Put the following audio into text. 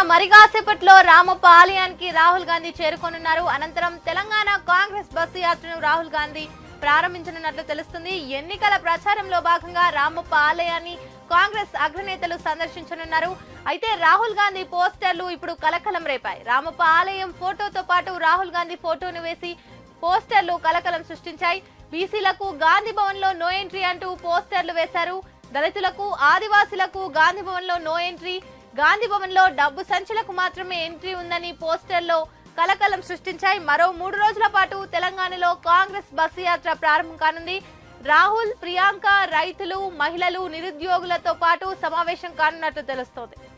మరిగాసేపట్లో రామప్ప ఆలయానికి రాహుల్ గాంధీ చేరుకోనున్నారు అనంతరం తెలంగాణ కాంగ్రెస్ బస్సు యాత్రను రాహుల్ గాంధీ ప్రారంభించనున్నట్లు తెలుస్తుంది ఎన్నికల ప్రచారంలో భాగంగా రామప్ప ఆలయాన్ని కాంగ్రెస్ అగ్రనేతలు సందర్శించనున్నారు అయితే రాహుల్ గాంధీ పోస్టర్లు ఇప్పుడు కలకలం రేపాయి రామప్ప ఆలయం ఫోటోతో పాటు రాహుల్ గాంధీ ఫోటోను వేసి పోస్టర్లు కలకలం సృష్టించాయి బీసీలకు గాంధీ భవన్ లో నో ఎంట్రీ అంటూ పోస్టర్లు వేశారు దళితులకు ఆదివాసులకు గాంధీ భవన్ లో నో ఎంట్రీ గాంధీ భవన్ లో డబ్బు సంచులకు మాత్రమే ఎంట్రీ ఉందని పోస్టర్లో కలకలం సృష్టించాయి మరో మూడు రోజుల పాటు తెలంగాణలో కాంగ్రెస్ బస్సు యాత్ర ప్రారంభం కానుంది రాహుల్ ప్రియాంక రైతులు మహిళలు నిరుద్యోగులతో పాటు సమావేశం కానున్నట్టు తెలుస్తోంది